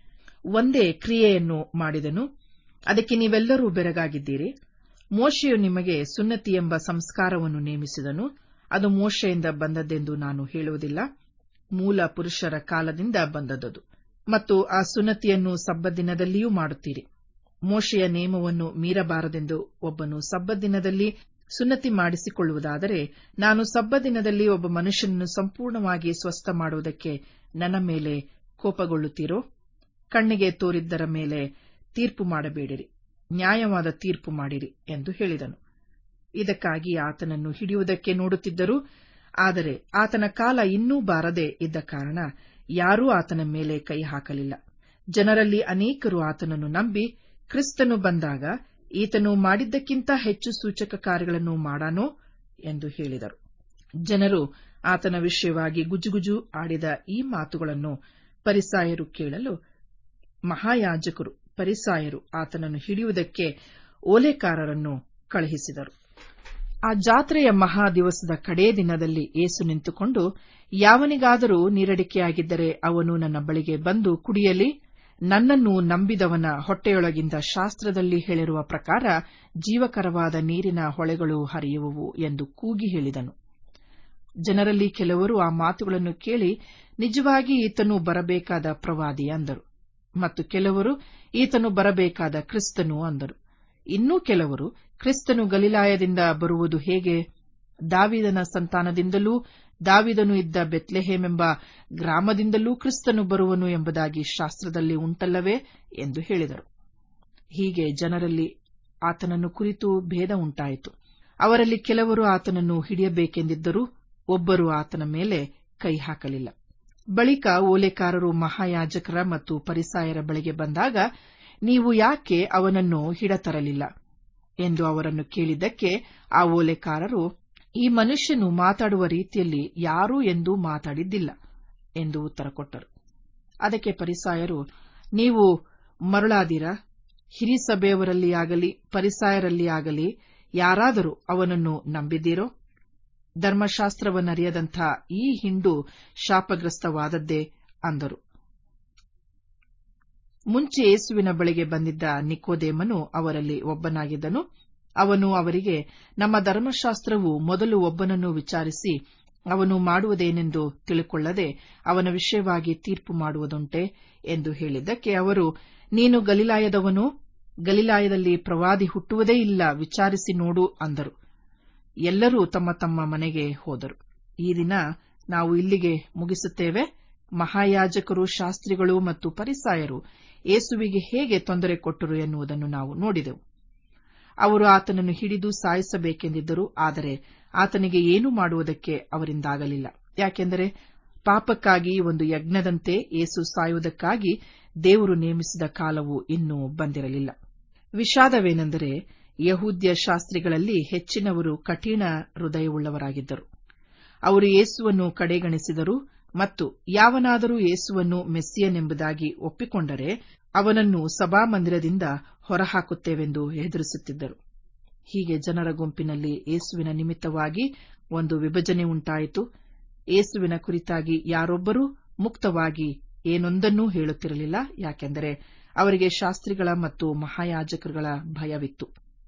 ಒಂದೇ ಕ್ರಿಯೆಯನ್ನು ಮಾಡಿದನು ಅದಕ್ಕೆ ನೀವೆಲ್ಲರೂ ಬೆರಗಾಗಿದ್ದೀರಿ ಮೋಶೆಯು ನಿಮಗೆ ಸುನ್ನತಿ ಎಂಬ ಸಂಸ್ಕಾರವನ್ನು ನೇಮಿಸಿದನು ಅದು ಮೋಶೆಯಿಂದ ಬಂದದ್ದೆಂದು ನಾನು ಹೇಳುವುದಿಲ್ಲ ಮೂಲ ಪುರುಷರ ಕಾಲದಿಂದ ಬಂದದ್ದು ಮತ್ತು ಆ ಸುನ್ನತಿಯನ್ನು ಸಬ್ಬದಿನದಲ್ಲಿಯೂ ಮಾಡುತ್ತೀರಿ ಮೋಶೆಯ ನೇಮವನ್ನು ಮೀರಬಾರದೆಂದು ಒಬ್ಬನು ಸಬ್ಬದಿನದಲ್ಲಿ ಸುನ್ನತಿ ಮಾಡಿಸಿಕೊಳ್ಳುವುದಾದರೆ ನಾನು ಸಬ್ಬದಿನದಲ್ಲಿ ಒಬ್ಬ ಮನುಷ್ಯನನ್ನು ಸಂಪೂರ್ಣವಾಗಿ ಸ್ವಸ್ಥ ಮಾಡುವುದಕ್ಕೆ ನನ್ನ ಮೇಲೆ ಕೋಪಗೊಳ್ಳುತ್ತೀರೋ ಕಣ್ಣಿಗೆ ತೋರಿದ್ದರ ಮೇಲೆ ತೀರ್ಪು ಮಾಡಬೇಡಿರಿ ನ್ಯಾಯವಾದ ತೀರ್ಪು ಮಾಡಿರಿ ಎಂದು ಹೇಳಿದನು ಇದಕ್ಕಾಗಿ ಆತನನ್ನು ಹಿಡಿಯುವುದಕ್ಕೆ ನೋಡುತ್ತಿದ್ದರು ಆದರೆ ಆತನ ಕಾಲ ಇನ್ನೂ ಬಾರದೆ ಇದ್ದ ಕಾರಣ ಯಾರೂ ಆತನ ಮೇಲೆ ಕೈ ಹಾಕಲಿಲ್ಲ ಜನರಲ್ಲಿ ಅನೇಕರು ಆತನನ್ನು ನಂಬಿ ಕ್ರಿಸ್ತನು ಬಂದಾಗ ಈತನು ಮಾಡಿದ್ದಕ್ಕಿಂತ ಹೆಚ್ಚು ಸೂಚಕ ಕಾರ್ಯಗಳನ್ನು ಮಾಡಾನೋ ಎಂದು ಹೇಳಿದರು ಜನರು ಆತನ ವಿಷಯವಾಗಿ ಗುಜುಗುಜು ಆಡಿದ ಈ ಮಾತುಗಳನ್ನು ಪರಿಸಾಯರು ಕೇಳಲು ಮಹಾಯಾಜಕರು ಪರಿಸಾಯರು ಆತನನ್ನು ಹಿಡಿಯುವುದಕ್ಕೆ ಓಲೆಕಾರರನ್ನು ಕಳುಹಿಸಿದರು ಆ ಜಾತ್ರೆಯ ಮಹಾ ದಿವಸದ ಕಡೇ ದಿನದಲ್ಲಿ ಏಸು ನಿಂತುಕೊಂಡು ಯಾವನಿಗಾದರೂ ನೀರಡಿಕೆಯಾಗಿದ್ದರೆ ಅವನು ನನ್ನ ಬಳಿಗೆ ಬಂದು ಕುಡಿಯಲಿ ನನ್ನನ್ನು ನಂಬಿದವನ ಹೊಟ್ಟೆಯೊಳಗಿಂದ ಶಾಸ್ತ್ರದಲ್ಲಿ ಹೇಳಿರುವ ಪ್ರಕಾರ ಜೀವಕರವಾದ ನೀರಿನ ಹೊಳೆಗಳು ಹರಿಯುವವು ಎಂದು ಕೂಗಿ ಹೇಳಿದನು ಜನರಲ್ಲಿ ಕೆಲವರು ಆ ಮಾತುಗಳನ್ನು ಕೇಳಿ ನಿಜವಾಗಿ ಈತನು ಬರಬೇಕಾದ ಪ್ರವಾದಿ ಅಂದರು ಮತ್ತು ಕೆಲವರು ಈತನು ಬರಬೇಕಾದ ಕ್ರಿಸ್ತನು ಅಂದರು ಇನ್ನೂ ಕೆಲವರು ಕ್ರಿಸ್ತನು ಗಲಿಲಾಯದಿಂದ ಬರುವುದು ಹೇಗೆ ದಾವಿದನ ಸಂತಾನದಿಂದಲೂ ದಾವಿದನು ಇದ್ದ ಬೆತ್ಲೆಹೇಮೆಂಬ ಗ್ರಾಮದಿಂದಲೂ ಕ್ರಿಸ್ತನು ಬರುವನು ಎಂಬುದಾಗಿ ಶಾಸ್ತ್ರದಲ್ಲಿ ಉಂಟಲ್ಲವೇ ಎಂದು ಹೇಳಿದರು ಹೀಗೆ ಜನರಲ್ಲಿ ಆತನನ್ನು ಕುರಿತು ಭೇದ ಉಂಟಾಯಿತು ಅವರಲ್ಲಿ ಕೆಲವರು ಆತನನ್ನು ಹಿಡಿಯಬೇಕೆಂದಿದ್ದರೂ ಒಬ್ಬರು ಆತನ ಮೇಲೆ ಕೈ ಹಾಕಲಿಲ್ಲ ಬಳಿಕ ಓಲೆಕಾರರು ಮಹಾಯಾಜಕರ ಮತ್ತು ಪರಿಸಾಯರ ಬಳಿಗೆ ಬಂದಾಗ ನೀವು ಯಾಕೆ ಅವನನ್ನು ಹಿಡತರಲಿಲ್ಲ ಎಂದು ಅವರನ್ನು ಕೇಳಿದ್ದಕ್ಕೆ ಆ ಓಲೆಕಾರರು ಈ ಮನುಷ್ಯನು ಮಾತಾಡುವ ರೀತಿಯಲ್ಲಿ ಯಾರೂ ಎಂದೂ ಮಾತಾಡಿದ್ದಿಲ್ಲ ಎಂದು ಉತ್ತರ ಕೊಟ್ಟರು ಅದಕ್ಕೆ ಪರಿಸಾಯರು ನೀವು ಮರುಳಾದೀರಾ ಹಿರಿಸಭೆಯವರಲ್ಲಿಯಾಗಲಿ ಪರಿಸಾಯರಲ್ಲಿಯಾಗಲಿ ಯಾರಾದರೂ ಅವನನ್ನು ನಂಬಿದ್ದೀರೋ ಧರ್ಮಶಾಸ್ತ್ರವನ್ನರಿಯದಂಥ ಈ ಹಿಂಡು ಶಾಪಗ್ರಸ್ತವಾದದ್ದೇ ಅಂದರು ಮುಂಚೆ ಯೇಸುವಿನ ಬಳಿಗೆ ಬಂದಿದ್ದ ನಿಕೋದೇಮನು ಅವರಲ್ಲಿ ಒಬ್ಬನಾಗಿದ್ದನು ಅವನು ಅವರಿಗೆ ನಮ್ಮ ಧರ್ಮಶಾಸ್ತ್ರವು ಮೊದಲು ಒಬ್ಬನನ್ನು ವಿಚಾರಿಸಿ ಅವನು ಮಾಡುವುದೇನೆಂದು ತಿಳುಕೊಳ್ಳದೆ ಅವನ ವಿಷಯವಾಗಿ ತೀರ್ಪು ಮಾಡುವುದುಂಟೆ ಎಂದು ಹೇಳಿದ್ದಕ್ಕೆ ಅವರು ನೀನು ಗಲಿಲಾಯದವನೋ ಗಲಿಲಾಯದಲ್ಲಿ ಪ್ರವಾದಿ ಹುಟ್ಟುವುದೇ ಇಲ್ಲ ವಿಚಾರಿಸಿ ನೋಡು ಅಂದರು ಎಲ್ಲರೂ ತಮ್ಮ ತಮ್ಮ ಮನೆಗೆ ಹೋದರು ಈ ದಿನ ನಾವು ಇಲ್ಲಿಗೆ ಮುಗಿಸುತ್ತೇವೆ ಮಹಾಯಾಜಕರು ಶಾಸ್ತ್ರಿಗಳು ಮತ್ತು ಪರಿಸಾಯರು ಯೇಸುವಿಗೆ ಹೇಗೆ ತೊಂದರೆ ಕೊಟ್ಟರು ಎನ್ನುವುದನ್ನು ನಾವು ನೋಡಿದೆವು ಅವರು ಆತನನ್ನು ಹಿಡಿದು ಸಾಯಿಸಬೇಕೆಂದಿದ್ದರು ಆದರೆ ಆತನಿಗೆ ಏನೂ ಮಾಡುವುದಕ್ಕೆ ಅವರಿಂದಾಗಲಿಲ್ಲ ಯಾಕೆಂದರೆ ಪಾಪಕ್ಕಾಗಿ ಒಂದು ಯಜ್ಞದಂತೆ ಏಸು ಸಾಯುವುದಕ್ಕಾಗಿ ದೇವರು ನೇಮಿಸಿದ ಕಾಲವು ಇನ್ನೂ ಬಂದಿರಲಿಲ್ಲ ವಿಷಾದವೇನೆಂದರೆ ಯಹೂದ್ಯ ಶಾಸ್ತ್ರಿಗಳಲ್ಲಿ ಹೆಚ್ಚಿನವರು ಕಠಿಣ ಹೃದಯವುಳ್ಳವರಾಗಿದ್ದರು ಅವರು ಯೇಸುವನ್ನು ಕಡೆಗಣಿಸಿದರು ಮತ್ತು ಯಾವನಾದರೂ ಯೇಸುವನ್ನು ಮೆಸ್ಸಿಯನೆಂಬುದಾಗಿ ಒಪ್ಪಿಕೊಂಡರೆ ಅವನನ್ನು ಸಭಾಮಂದಿರದಿಂದ ಹೊರಹಾಕುತ್ತೇವೆಂದು ಹೆದರಿಸುತ್ತಿದ್ದರು ಹೀಗೆ ಜನರ ಗುಂಪಿನಲ್ಲಿ ಯೇಸುವಿನ ನಿಮಿತ್ತವಾಗಿ ಒಂದು ವಿಭಜನೆ ಉಂಟಾಯಿತು ಯೇಸುವಿನ ಕುರಿತಾಗಿ ಯಾರೊಬ್ಬರೂ ಮುಕ್ತವಾಗಿ ಏನೊಂದನ್ನೂ ಹೇಳುತ್ತಿರಲಿಲ್ಲ ಯಾಕೆಂದರೆ ಅವರಿಗೆ ಶಾಸ್ತ್ರಿಗಳ ಮತ್ತು ಮಹಾಯಾಜಕರುಗಳ ಭಯವಿತ್ತು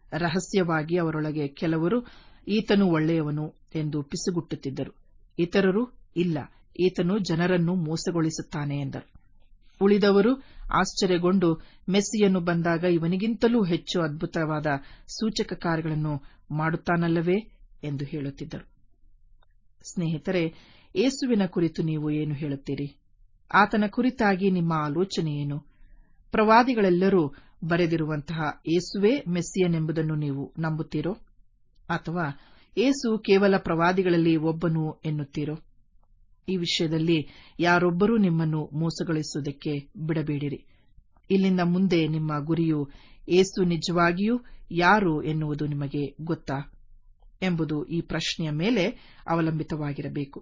ರಹಸ್ಯವಾಗಿ ಅವರೊಳಗೆ ಕೆಲವರು ಈತನು ಒಳ್ಳೆಯವನು ಎಂದು ಪಿಸುಗುಟ್ಟುತ್ತಿದ್ದರು ಇತರರು ಇಲ್ಲ ಈತನು ಜನರನ್ನು ಮೋಸಗೊಳಿಸುತ್ತಾನೆ ಎಂದರು ಉಳಿದವರು ಆಶ್ಚರ್ಯಗೊಂಡು ಮೆಸ್ಸಿಯನ್ನು ಬಂದಾಗ ಇವನಿಗಿಂತಲೂ ಹೆಚ್ಚು ಅದ್ಭುತವಾದ ಸೂಚಕ ಕಾರ್ಯಗಳನ್ನು ಮಾಡುತ್ತಾನಲ್ಲವೇ ಎಂದು ಹೇಳುತ್ತಿದ್ದರು ಸ್ನೇಹಿತರೆ ಯೇಸುವಿನ ಕುರಿತು ನೀವು ಏನು ಹೇಳುತ್ತೀರಿ ಆತನ ಕುರಿತಾಗಿ ನಿಮ್ಮ ಆಲೋಚನೆ ಏನು ಪ್ರವಾದಿಗಳೆಲ್ಲರೂ ಬರೆದಿರುವಂತಹ ಯೇಸುವೇ ಮೆಸ್ಸಿಯನೆಂಬುದನ್ನು ನೀವು ನಂಬುತ್ತೀರೋ ಅಥವಾ ಯೇಸು ಕೇವಲ ಪ್ರವಾದಿಗಳಲ್ಲಿ ಒಬ್ಬನು ಎನ್ನುತ್ತೀರೋ ಈ ವಿಷಯದಲ್ಲಿ ಯಾರೊಬ್ಬರೂ ನಿಮ್ಮನ್ನು ಮೋಸಗೊಳಿಸುವುದಕ್ಕೆ ಬಿಡಬೇಡಿರಿ ಇಲ್ಲಿಂದ ಮುಂದೆ ನಿಮ್ಮ ಗುರಿಯು ಏಸು ನಿಜವಾಗಿಯೂ ಯಾರು ಎನ್ನುವುದು ನಿಮಗೆ ಗೊತ್ತಾ ಎಂಬುದು ಈ ಪ್ರಶ್ನೆಯ ಮೇಲೆ ಅವಲಂಬಿತವಾಗಿರಬೇಕು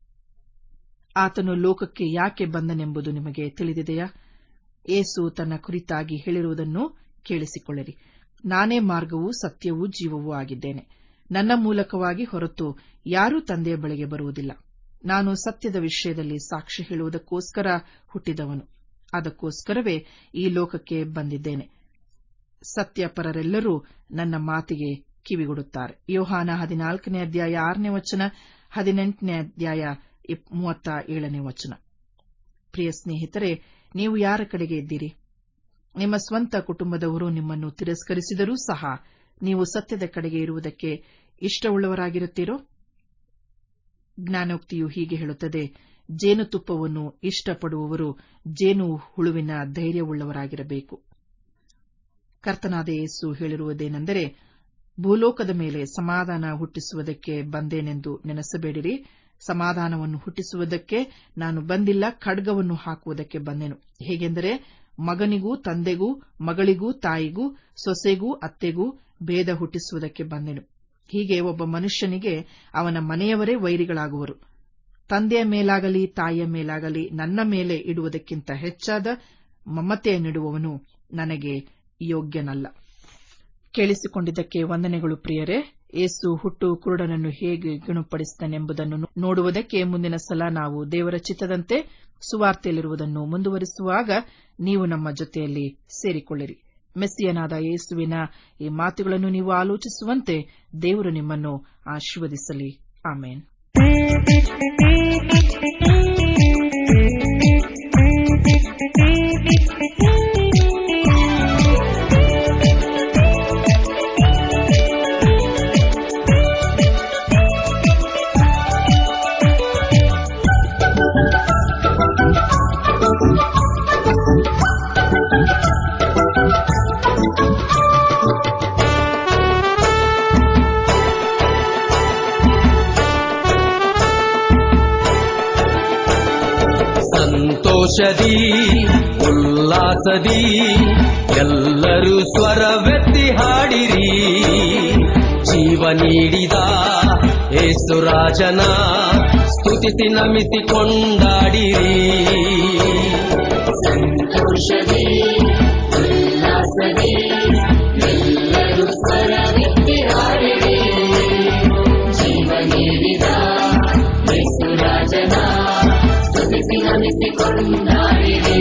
ಆತನು ಲೋಕಕ್ಕೆ ಯಾಕೆ ಬಂದನೆಂಬುದು ನಿಮಗೆ ತಿಳಿದಿದೆಯಾ ಏಸು ತನ್ನ ಕುರಿತಾಗಿ ಹೇಳಿರುವುದನ್ನು ಕೇಳಿಸಿಕೊಳ್ಳಿರಿ ನಾನೇ ಮಾರ್ಗವೂ ಸತ್ಯವೂ ಜೀವವೂ ಆಗಿದ್ದೇನೆ ನನ್ನ ಮೂಲಕವಾಗಿ ಹೊರತು ಯಾರೂ ತಂದೆಯ ಬಳಿಗೆ ಬರುವುದಿಲ್ಲ ನಾನು ಸತ್ಯದ ವಿಷಯದಲ್ಲಿ ಸಾಕ್ಷಿ ಹೇಳುವುದಕ್ಕೋಸ್ಕರ ಹುಟ್ಟಿದವನು ಅದಕ್ಕೋಸ್ಕರವೇ ಈ ಲೋಕಕ್ಕೆ ಬಂದಿದ್ದೇನೆ ಸತ್ಯಪರರೆಲ್ಲರೂ ನನ್ನ ಮಾತಿಗೆ ಕಿವಿಗೊಡುತ್ತಾರೆ ಯೋಹಾನ ಹದಿನಾಲ್ಕನೇ ಅಧ್ಯಾಯ ಆರನೇ ವಚನ ಹದಿನೆಂಟನೇ ಅಧ್ಯಾಯ ಮೂವತ್ತ ಏಳನೇ ವಚನ ಪ್ರಿಯ ಸ್ನೇಹಿತರೆ ನೀವು ಯಾರ ಕಡೆಗೆ ಇದ್ದೀರಿ ನಿಮ್ಮ ಸ್ವಂತ ಕುಟುಂಬದವರು ನಿಮ್ಮನ್ನು ತಿರಸ್ಕರಿಸಿದರೂ ಸಹ ನೀವು ಸತ್ಯದ ಕಡೆಗೆ ಇರುವುದಕ್ಕೆ ಇಷ್ಟವುಳ್ಳವರಾಗಿರುತ್ತೀರೋ ಜ್ಞಾನೋಕ್ತಿಯು ಹೀಗೆ ಹೇಳುತ್ತದೆ ಜೇನುತುಪ್ಪವನ್ನು ಇಷ್ಟಪಡುವವರು ಜೇನು ಹುಳುವಿನ ಧೈರ್ಯವುಳ್ಳವರಾಗಿರಬೇಕು ಕರ್ತನಾದ ಯೇಸು ಹೇಳಿರುವುದೇನೆಂದರೆ ಭೂಲೋಕದ ಮೇಲೆ ಸಮಾಧಾನ ಹುಟ್ಟಿಸುವುದಕ್ಕೆ ಬಂದೇನೆಂದು ನೆನೆಸಬೇಡಿರಿ ಸಮಾಧಾನವನ್ನು ಹುಟ್ಟಿಸುವುದಕ್ಕೆ ನಾನು ಬಂದಿಲ್ಲ ಖಡ್ಗವನ್ನು ಹಾಕುವುದಕ್ಕೆ ಬಂದೆನು ಹೇಗೆಂದರೆ ಮಗನಿಗೂ ತಂದೆಗೂ ಮಗಳಿಗೂ ತಾಯಿಗೂ ಸೊಸೆಗೂ ಅತ್ತೆಗೂ ಭೇದ ಹುಟ್ಟಿಸುವುದಕ್ಕೆ ಬಂದೆನು ಹೀಗೆ ಒಬ್ಬ ಮನುಷ್ಯನಿಗೆ ಅವನ ಮನೆಯವರೇ ವೈರಿಗಳಾಗುವರು ತಂದೆಯ ಮೇಲಾಗಲಿ ತಾಯಿಯ ಮೇಲಾಗಲಿ ನನ್ನ ಮೇಲೆ ಇಡುವುದಕ್ಕಿಂತ ಹೆಚ್ಚಾದ ಮಮತೆಯನ್ನಿಡುವವನು ನನಗೆ ಯೋಗ್ಯನಲ್ಲ ಕೇಳಿಸಿಕೊಂಡಿದ್ದಕ್ಕೆ ವಂದನೆಗಳು ಪ್ರಿಯರೇ ಏಸು ಹುಟ್ಟು ಕುರುಡನನ್ನು ಹೇಗೆ ಗುಣಪಡಿಸಿದನೆಂಬುದನ್ನು ನೋಡುವುದಕ್ಕೆ ಮುಂದಿನ ಸಲ ನಾವು ದೇವರ ಚಿತ್ತದಂತೆ ಸುವಾರ್ತೆಯಲ್ಲಿರುವುದನ್ನು ಮುಂದುವರಿಸುವಾಗ ನೀವು ನಮ್ಮ ಜೊತೆಯಲ್ಲಿ ಸೇರಿಕೊಳ್ಳಿರಿ ಮೆಸ್ಸಿಯನಾದ ಯೇಸುವಿನ ಈ ಮಾತುಗಳನ್ನು ನೀವು ಆಲೋಚಿಸುವಂತೆ ದೇವರು ನಿಮ್ಮನ್ನು ಆಶೀರ್ವದಿಸಲಿ ಆಮೇನ್ ಸಂತೋಷದಿ ಉಲ್ಲಾಸದಿ ಎಲ್ಲರೂ ಸ್ವರವೆತ್ತಿ ಹಾಡಿರಿ ಜೀವ ನೀಡಿದ ಏಸುರಾಜನ ಸ್ತುತಿಸಿ ನಮಿಸಿ ಕೊಂಡಾಡಿರಿ ಸಂತೋಷವೇ ಉಲ್ಲಾಸವೇ ಎಲ್ಲರೂ ಸ್ವರವೆತ್ತಿ ಹಾಡಿರಿ ಜೀವ ನೀಡಿದ ಯೇಸುರಾಜನ ಸ್ತುತಿಸಿ ನಮಿಸಿಕೊಂಡಾಡಿರಿ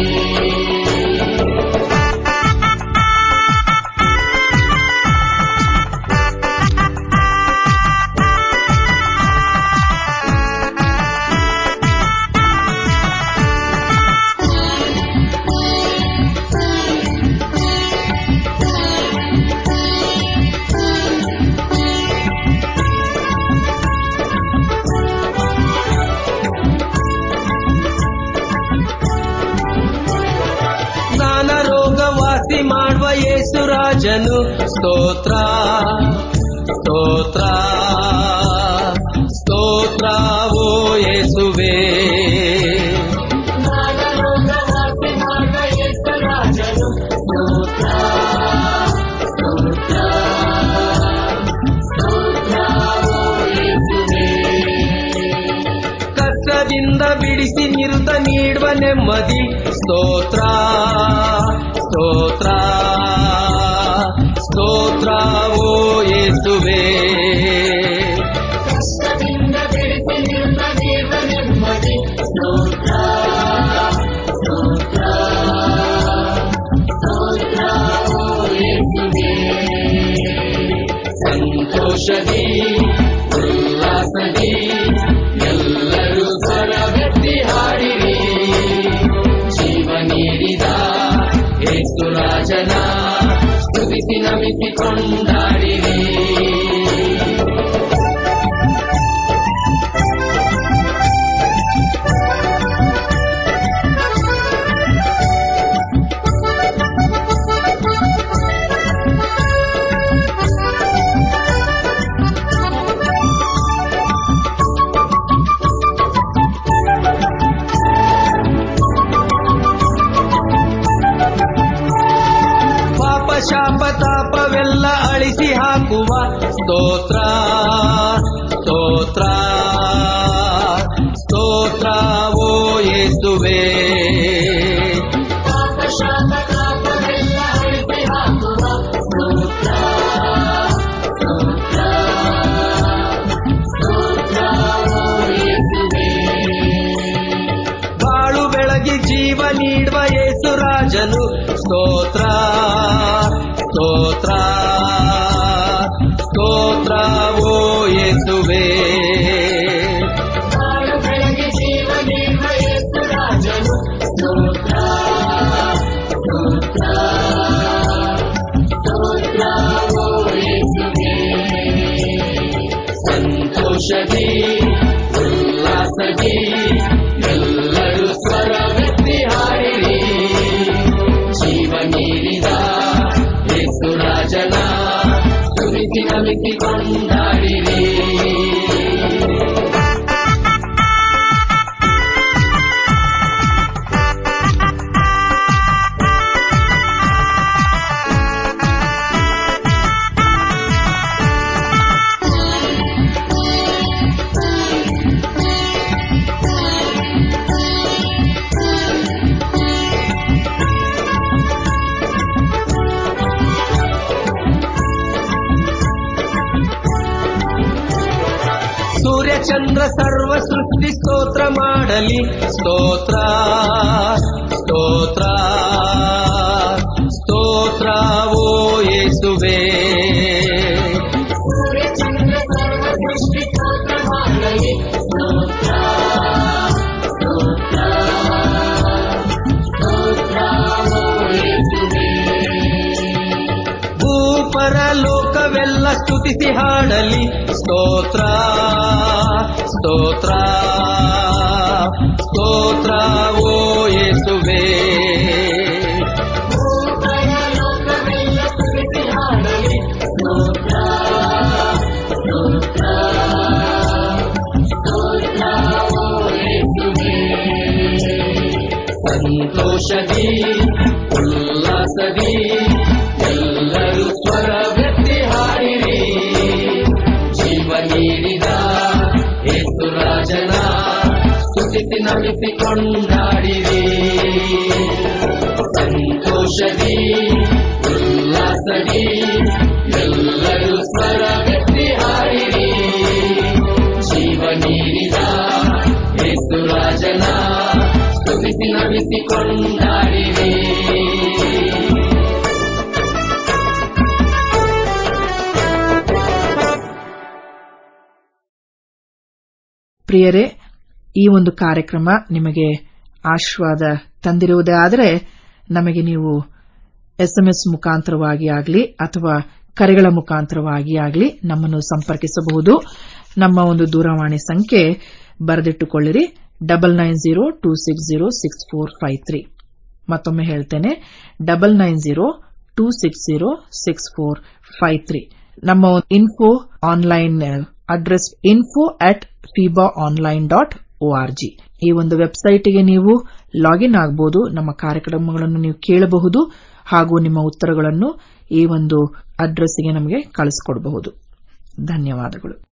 ನಾನ ರೋಗ ವಾಸಿ ಮಾಡುವ ಯೇಸುರಾಜನು ಸ್ತೋತ್ರ ಸ್ತೋತ್ರ ಸ್ತೋತ್ರ ಓ ಯೇಸುವೆ ಮಾನರೋಗವಾಸಿ ಮಾಡುವ ಯೇಸುರಾಜನು ಸ್ತೋತ್ರ ಸ್ತೋತ್ರ ಸ್ತೋತ್ರ ಓ ಯೇಸುವೇ ಕಷ್ಟದಿಂದ ಬಿಡಿಸಿ ನಿರುತ ನೀಡುವ ನೆಮ್ಮದಿ ಸ್ತೋತ್ರ ಸ್ತೋತ್ರ ಸ್ತೋತ್ರ ಓ ಯೇಸುವೆ ಕಷ್ಟದಿಂದ ಬಿಡಿಸಿ ನಿನ್ನ ದೇವ ನೆಮ್ಮದಿ ಸ್ತೋತ್ರ ಸ್ತೋತ್ರ ಸ್ತೋತ್ರ ಓ ಯೇಸುವೇ ಉಲ್ಲಾಸದಿ ಎಲ್ಲರೂ ಸ್ವರವೆತ್ತಿ ಹಾಡಿರಿ ಜೀವ ನೀಡಿದ ಯೇಸು ರಾಜನ ತುರಿಸಿ ನಮಿಸಿ ಕೊಂಡಾಡಿರಿ ಸೂರ್ಯ ಚಂದ್ರ ಸರ್ವ ಸೃಷ್ಟಿ ಸ್ತೋತ್ರ ಮಾಡಲಿ ಸ್ತೋತ್ರ ಸ್ತೋತ್ರ ಸ್ತೋತ್ರ ಓ ಯೇಸುವೆ ಸೂರ್ಯ ಚಂದ್ರ ಸರ್ವ ಸೃಷ್ಟಿ ಸ್ತೋತ್ರ ಮಾಡಲಿ ಸ್ತೋತ್ರ ಸ್ತೋತ್ರ ಸ್ತೋತ್ರ ಓ ಯೇಸುವೇ ಭೂಪರ ಲೋಕವೆಲ್ಲ ಸ್ತುತಿಸಿ ಹಾಡಲಿ ಸ್ತೋತ್ರ ಸ್ತೋತ್ರ ಸ್ತೋತ್ರ ಓ ಯೇಸುವೆ ಭೂಪರ ಲೋಕವೆಲ್ಲ ಸ್ತುತಿಸಿ ಹಾಡಲಿ ಸ್ತೋತ್ರ ಸ್ತೋತ್ರ ಸ್ತೋತ್ರ ಓ ಯೇಸುವೇ ಸಂತೋಷದಿ ಉಲ್ಲಾಸದಿ ಎಲ್ಲರೂ ಸ್ವರವೆತ್ತಿ ಹಾಡಿರಿ ಜೀವ ನೀಡಿದ ಯೇಸು ರಾಜನ ಸ್ತುತಿಸಿ ನಮಿಸಿ ಕೊಂಡಾಡಿರಿ ಸಂತೋಷದಿ ಉಲ್ಲಾಸದಿ ಎಲ್ಲರೂ ಸ್ವರವೆತ್ತಿ ಹಾಡಿರಿ ಜೀವ ನೀಡಿದ ಯೇಸು ರಾಜನ ಸ್ತುತಿಸಿ ನಮಿಸಿ ಕೊಂಡಾಡಿರಿ ಪ್ರಿಯರೇ ಈ ಒಂದು ಕಾರ್ಯಕ್ರಮ ನಿಮಗೆ ಆಶೀರ್ವಾದ ತಂದಿರುವುದೇ ಆದರೆ ನಮಗೆ ನೀವು ಎಸ್ಎಂಎಸ್ ಮುಖಾಂತರವಾಗಿ ಆಗಲಿ ಅಥವಾ ಕರೆಗಳ ಮುಖಾಂತರವಾಗಿ ಆಗಲಿ ನಮ್ಮನ್ನು ಸಂಪರ್ಕಿಸಬಹುದು ನಮ್ಮ ಒಂದು ದೂರವಾಣಿ ಸಂಖ್ಯೆ ಬರೆದಿಟ್ಟುಕೊಳ್ಳಿರಿ double nine zero two six zero six four five three ಮತ್ತೊಮ್ಮೆ ಹೇಳ್ತೇನೆ double nine zero two six zero six four five three ನಮ್ಮ info online address info at FIBA online dot O R G ಈ ಒಂದು ವೆಬ್ಸೈಟ್ಗೆ ನೀವು ಲಾಗಿನ್ ಆಗಬಹುದು ನಮ್ಮ ಕಾರ್ಯಕ್ರಮಗಳನ್ನು ನೀವು ಕೇಳಬಹುದು ಹಾಗೂ ನಿಮ್ಮ ಉತ್ತರಗಳನ್ನು ಈ ಒಂದು ಅಡ್ರೆಸ್ಗೆ ನಮಗೆ ಕಳಿಸಿಕೊಡಬಹುದು ಧನ್ಯವಾದಗಳು